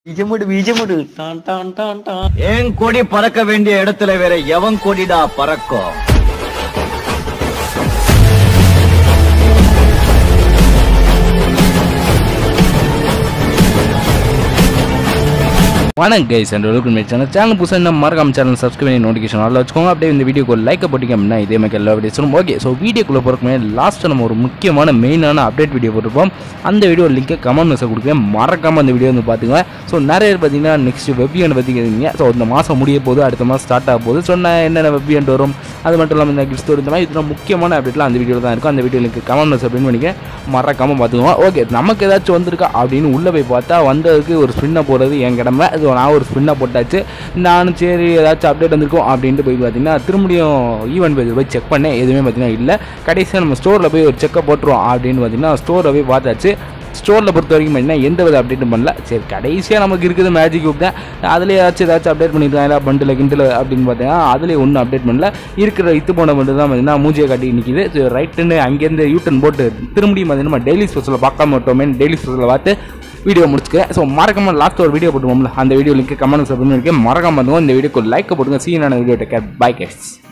பீஜமுடு பீஜமுடு don don don don என் கொடி பறக்க வேண்டிய இடத்துல வேற எவன் கொடிடா பறக்கும் வணக்கம் guys and welcome my channel channel புதுசாக நம்ம மறக்காம சேனல் சப்ஸ்கிரைப் பண்ணி நோட்டிஃபிகேஷன் ஆல் வச்சுக்கோங்க அப்படியே இந்த வீடியோக்கு லைக் போட்டிங்க அப்படின்னா இதே மாதிரி எல்லா வீடியோஸும் ஓகே ஸோ வீடியோக்குள்ளே போகிறக்கு லாஸ்ட்டாக நம்ம ஒரு முக்கியமான மெயினான அப்டேட் வீடியோ போட்டிருப்போம் அந்த வீடியோ லிங்கை கமெண்ட் மெசேஜ் கொடுக்குறேன் மறக்காம அந்த வீடியோ வந்து பார்த்துங்க ஸோ நிறைய பேர் பார்த்தீங்கன்னா நெக்ஸ்ட் வெப்பியன் பற்றி கேட்குறீங்க ஸோ இந்த மாதம் முடிய போது அடுத்த மாதம் ஸ்டார்ட் ஆக போகுது ஸோ நான் என்னென்ன வெப்பியன் வரும் அது மட்டும் இல்லாமல் இந்த கிஃப்ட் ஸ்டோரி இந்த மாதிரி இதெல்லாம் முக்கியமான அப்டேட்லாம் அந்த வீடியோவில் தான் இருக்கும் அந்த வீடியோ லிங்க் கமெண்ட் மெசேஜ் அப்படின்னு பண்ணிக்க மறக்காமல் பார்த்துக்கோங்க ஓகே நமக்கு ஏதாச்சும் வந்திருக்கா அப்படின்னு உள்ளே போய் பார்த்தா வந்ததுக்கு ஒரு ஸ்பின்னை போடுறது என் கடமை அது நான் ஒரு ஸ்பின்னை போட்டாச்சு நானும் சரி ஏதாச்சும் அப்டேட் வந்திருக்கும் அப்படின்ட்டு போய் பார்த்தீங்கன்னா திரும்பியும் ஈவெண்ட் பேஜில் போய் செக் பண்ணேன் எதுவுமே பார்த்தீங்கன்னா இல்லை கடைசியாக நம்ம ஸ்டோரில் போய் ஒரு செக்கை போட்டுருவோம் அப்படின்னு பார்த்தீங்கன்னா ஸ்டோரில் போய் பார்த்தாச்சு ஸ்டோரில் பொறுத்த வரைக்கும் பார்த்தீங்கன்னா எந்த வித அப்டேட்டும் பண்ணல சரி கடைசியாக நமக்கு இருக்குது மேஜிக் குப் தான் அதில் ஏதாச்சும் ஏதாச்சும் அப்டேட் பண்ணியிருக்காங்க பண்டில் கிண்டில் அப்படின்னு பார்த்தீங்கன்னா அதில் ஒன்றும் அப்டேட் பண்ணல இருக்கிற இது போன மட்டும் தான் பார்த்தீங்கன்னா மூஞ்சியை காட்டி நிற்கிது ரைட்டுன்னு அங்கேருந்து யூட்டன் போட்டு திரும்பியும் பார்த்தீங்கன்னா நம்ம டெய்லி ஸ்பெஷலில் பார்க்காம விட்டோமே டெய்லி ஸ்பெஷலில் பார்த்து வீடியோ முடிச்சுக்கேன் ஸோ மறக்காம லாஸ்ட் ஒரு வீடியோ போட்டுவோம்ல அந்த வீடியோ லிங்க் கமெண்ட் சப்மிட் இருக்கேன் மறக்காம வந்துங்க இந்த வீடியோக்கு லைக் போட்டுங்க சீனான வீடியோ டேக் பை கேஸ்